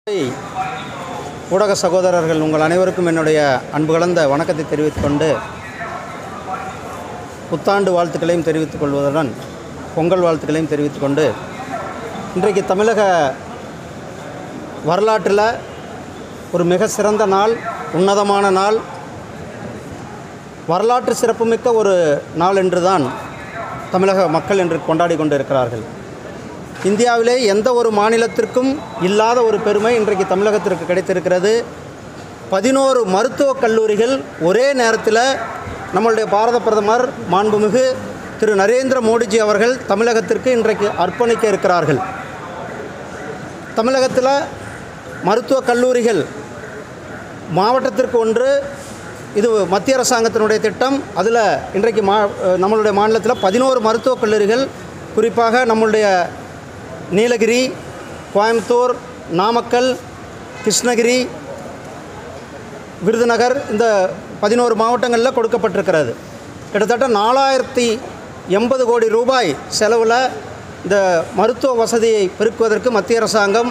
ஊடக சகோதரர்கள் உங்கள் அனைவருக்கும் என்னுடைய அன்பு கலந்த வணக்கத்தை தெரிவித்துக் கொண்டு புத்தாண்டு வாழ்த்துக்களையும் தெரிவித்துக் கொள்வதுடன் பொங்கல் வாழ்த்துக்களையும் தெரிவித்துக் கொண்டு இன்றைக்கு தமிழக வரலாற்றில் ஒரு மிக சிறந்த நாள் உன்னதமான நாள் வரலாற்று சிறப்புமிக்க ஒரு நாள் என்று தான் தமிழக மக்கள் என்று கொண்டாடி கொண்டிருக்கிறார்கள் இந்தியாவிலே எந்த ஒரு மாநிலத்திற்கும் இல்லாத ஒரு பெருமை இன்றைக்கு தமிழகத்திற்கு கிடைத்திருக்கிறது பதினோரு மருத்துவக் கல்லூரிகள் ஒரே நேரத்தில் நம்மளுடைய பாரத பிரதமர் மாண்புமிகு திரு நரேந்திர மோடிஜி அவர்கள் தமிழகத்திற்கு இன்றைக்கு அர்ப்பணிக்க இருக்கிறார்கள் தமிழகத்தில் மருத்துவக் கல்லூரிகள் மாவட்டத்திற்கு ஒன்று இது மத்திய அரசாங்கத்தினுடைய திட்டம் அதில் இன்றைக்கு மா நம்மளுடைய மாநிலத்தில் பதினோரு மருத்துவக் கல்லூரிகள் குறிப்பாக நம்மளுடைய நீலகிரி கோயம்புத்தூர் நாமக்கல் கிருஷ்ணகிரி விருதுநகர் இந்த பதினோரு மாவட்டங்களில் கொடுக்கப்பட்டிருக்கிறது கிட்டத்தட்ட நாலாயிரத்தி எண்பது கோடி ரூபாய் செலவில் இந்த மருத்துவ வசதியை பெருக்குவதற்கு மத்திய அரசாங்கம்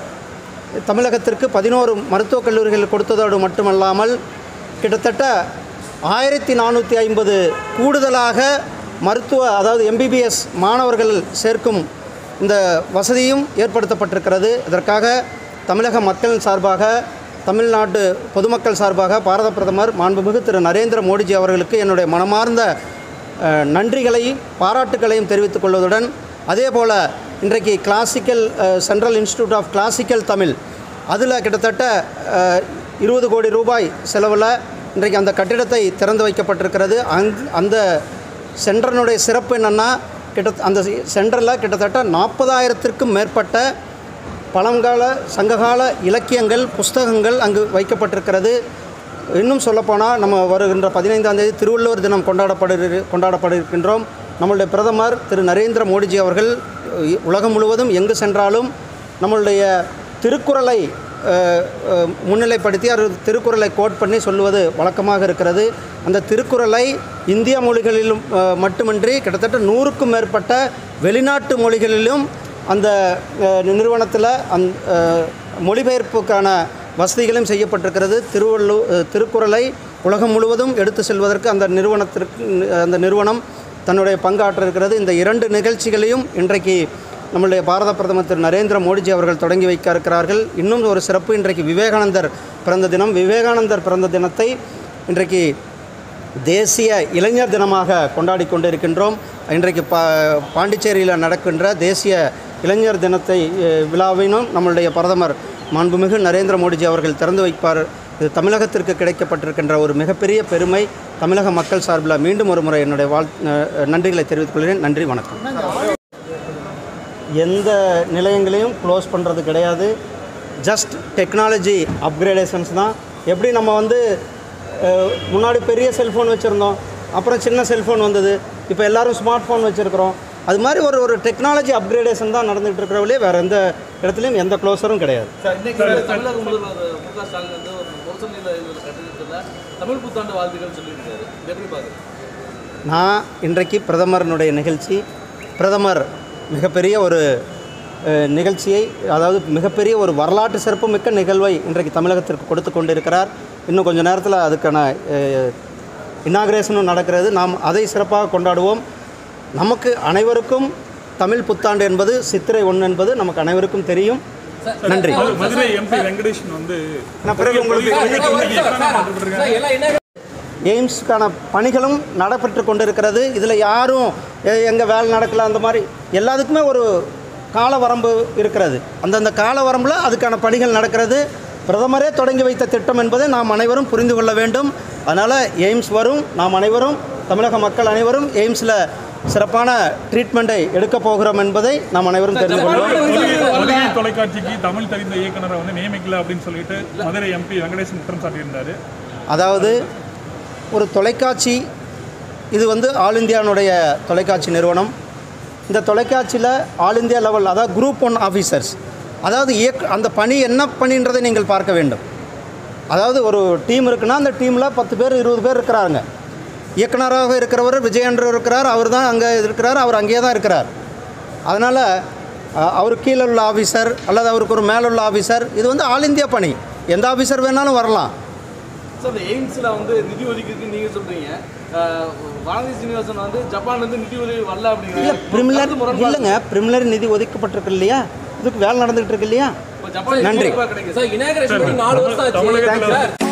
தமிழகத்திற்கு பதினோரு மருத்துவக் கல்லூரிகள் கொடுத்ததோடு மட்டுமல்லாமல் கிட்டத்தட்ட ஆயிரத்தி நானூற்றி ஐம்பது கூடுதலாக மருத்துவ அதாவது எம்பிபிஎஸ் மாணவர்கள் சேர்க்கும் இந்த வசதியும் ஏற்படுத்தப்பட்டிருக்கிறது இதற்காக தமிழக மக்கள் சார்பாக தமிழ்நாட்டு பொதுமக்கள் சார்பாக பாரத பிரதமர் மாண்புமிகு திரு நரேந்திர மோடிஜி அவர்களுக்கு என்னுடைய மனமார்ந்த அஹ், நன்றிகளையும் பாராட்டுகளையும் தெரிவித்துக் கொள்வதுடன் அதே போல் இன்றைக்கு classical central institute of classical Tamil அதில் கிட்டத்தட்ட அஹ், இருபது கோடி ரூபாய் செலவில் இன்றைக்கு அந்த கட்டிடத்தை திறந்து வைக்கப்பட்டிருக்கிறது அங் அந்த சென்டரினுடைய சிறப்பு என்னென்னா கிட்ட அந்த சென்டரில் கிட்டத்தட்ட நாற்பதாயிரத்திற்கும் மேற்பட்ட பழங்கால சங்ககால இலக்கியங்கள் புஸ்தகங்கள் அங்கு வைக்கப்பட்டிருக்கிறது இன்னும் சொல்லப்போனால் நம்ம வருகின்ற பதினைந்தாம் தேதி திருவள்ளுவர் தினம் கொண்டாடப்படு கொண்டாடப்பட இருக்கின்றோம் நம்மளுடைய பிரதமர் திரு நரேந்திர மோடிஜி அவர்கள் அஹ், உலகம் முழுவதும் எங்கு சென்றாலும் நம்மளுடைய திருக்குறளை அஹ், அஹ், முன்னிலைப்படுத்தி அவர் திருக்குறளை கோட் பண்ணி சொல்லுவது வழக்கமாக இருக்கிறது அந்த திருக்குறளை இந்திய மொழிகளிலும் அஹ், மட்டுமின்றி கிட்டத்தட்ட நூறுக்கும் மேற்பட்ட வெளிநாட்டு மொழிகளிலும் அந்த நிறுவனத்தில் அந் அஹ், மொழிபெயர்ப்புக்கான வசதிகளும் செய்யப்பட்டிருக்கிறது திருவள்ளு அஹ், திருக்குறளை உலகம் முழுவதும் எடுத்து செல்வதற்கு அந்த நிறுவனத்திற்கு அந்த நிறுவனம் தன்னுடைய பங்காற்ற இருக்கிறது இந்த இரண்டு நிகழ்ச்சிகளையும் இன்றைக்கு நம்முடைய பாரத பிரதமர் திரு நரேந்திர மோடிஜி அவர்கள் தொடங்கி வைக்க இருக்கிறார்கள் இன்னும் ஒரு சிறப்பு இன்றைக்கு விவேகானந்தர் பிறந்த தினம் விவேகானந்தர் பிறந்த தினத்தை இன்றைக்கு தேசிய இளைஞர் தினமாக கொண்டாடி கொண்டிருக்கின்றோம் இன்றைக்கு பா பாண்டிச்சேரியில் நடக்கின்ற தேசிய இளைஞர் தினத்தை அஹ், விழாவினும் நம்மளுடைய பிரதமர் மாண்புமிகு நரேந்திர மோடிஜி அவர்கள் திறந்து வைப்பார் இது தமிழகத்திற்கு கிடைக்கப்பட்டிருக்கின்ற ஒரு மிகப்பெரிய பெருமை தமிழக மக்கள் சார்பில் மீண்டும் ஒரு முறை என்னுடைய வாழ் அஹ், நன்றிகளை தெரிவித்துக் கொள்கிறேன் நன்றி வணக்கம் எந்த நிலையங்களையும் க்ளோஸ் பண்ணுறது கிடையாது ஜஸ்ட் டெக்னாலஜி அப்கிரேடேஷன்ஸ் தான் எப்படி நம்ம வந்து அஹ், முன்னாடி பெரிய செல்ஃபோன் வச்சுருந்தோம் அப்புறம் சின்ன செல்ஃபோன் வந்தது இப்போ எல்லாரும் ஸ்மார்ட் ஃபோன் வச்சுருக்கிறோம் அது மாதிரி ஒரு ஒரு டெக்னாலஜி அப்கிரேடேஷன் தான் நடந்துகிட்டு இருக்கிறவங்களே வேறு எந்த இடத்துலையும் எந்த க்ளோஸரும் கிடையாது சார், இன்னைக்கு தமிழக முதல்வர் மு க ஸ்டாலின் வந்து ஒரு முரசொலியில் எழுதின கடிதத்தில் தமிழ் புத்தாண்டு வாழ்த்துக்கள் சொல்லியிருக்காரு இதை எப்படி பார்க்குறீங்க நான் இன்றைக்கு பிரதமரினுடைய நிகழ்ச்சி பிரதமர் மிகப்பெரிய ஒரு அஹ், நிகழ்ச்சியை அதாவது மிகப்பெரிய ஒரு வரலாற்று சிறப்புமிக்க நிகழ்வை இன்றைக்கு தமிழகத்திற்கு கொடுத்து கொண்டிருக்கிறார் இன்னும் கொஞ்சம் நேரத்தில் அதுக்கான இன்னாகிரேஷனும் நடக்கிறது நாம் அதை சிறப்பாக கொண்டாடுவோம் நமக்கு அனைவருக்கும் தமிழ் புத்தாண்டு என்பது சித்திரை ஒன்று என்பது நமக்கு அனைவருக்கும் தெரியும் நன்றி மது- மதுரை எம்பி வெங்கடேஷன் வந்து நான் பிறகு உங்களுக்கு இன்னைக்கு இன்னைக்கு எத்தனை நாள் போட்டுருக்காங்க? எய்ம்ஸ்க்கான பணிகளும் நடைபெற்று கொண்டிருக்கிறது இதில் யாரும் எங்கள் வேலை நடக்கல அந்த மாதிரி எல்லாத்துக்குமே ஒரு கால வரம்பு இருக்கிறது அந்தந்த கால வரம்பில் அதுக்கான பணிகள் நடக்கிறது பிரதமரே தொடங்கி வைத்த திட்டம் என்பதை நாம் அனைவரும் புரிந்து கொள்ள வேண்டும் அதனால் எய்ம்ஸ் வரும் நாம் அனைவரும் தமிழக மக்கள் அனைவரும் எய்ம்ஸில் சிறப்பான ட்ரீட்மெண்ட்டை எடுக்கப் போகிறோம் என்பதை நாம் அனைவரும் தெரிந்து கொள்வோம் மதுரை- மதுரை தொலைக்காட்சிக்கு தமிழ் தெரிந்த இயக்குனரை வந்து நியமிக்கல அப்படின்னு சொல்லிட்டு மதுரை எம்பி வெங்கடேசன் குற்றம் சாட்டியிருந்தாரு அதாவது ஒரு தொலைக்காட்சி இது வந்து ஆல் இந்தியானுடைய தொலைக்காட்சி நிறுவனம் இந்த தொலைக்காட்சியில் ஆல் இந்தியா லெவல் அதாவது குரூப் ஒன் ஆஃபீஸர்ஸ் அதாவது இயக்க அந்த பணி என்ன பணின்றதை நீங்கள் பார்க்க வேண்டும் அதாவது ஒரு டீம் இருக்குன்னா அந்த டீமில் பத்து பேர் இருபது பேர் இருக்கிறாங்க இயக்குனராக இருக்கிறவர் விஜயன்று இருக்கிறார் அவர் தான் அங்கே இருக்கிறார் அவர் அங்கேயே தான் இருக்கிறார் அதனால் அஹ், அவருக்கு கீழே உள்ள ஆஃபீஸர் அல்லது அவருக்கு ஒரு மேலுள்ள ஆஃபீஸர் இது வந்து ஆல் இந்தியா பணி எந்த ஆஃபீஸர் வேணாலும் வரலாம் சார் இந்த எய்ம்ஸில் வந்து நிதி ஒதுக்கீடுன்னு நீங்கள் சொல்கிறீங்க வானதி சீனிவாசன் வந்து ஜப்பான்லேருந்து நிதி உதவி வரல இல்லை அப்படிங்கிறாங்க பிரிமிலர் கருத்து முரண்பாடு. இல்லைங்க பிரிமிலர் நிதி ஒதுக்கப்பட்டிருக்கு இல்லையா இதுக்கு வேலை நடந்துகிட்டு இருக்கு இல்லையா இப்போ ஜப்பான் நன்றி. எவ்வளவு கிடைக்குது சார் இனாகரேஷன் பண்ணி நாலு வருஷம் ஆச்சு தமிழகத்துல சார்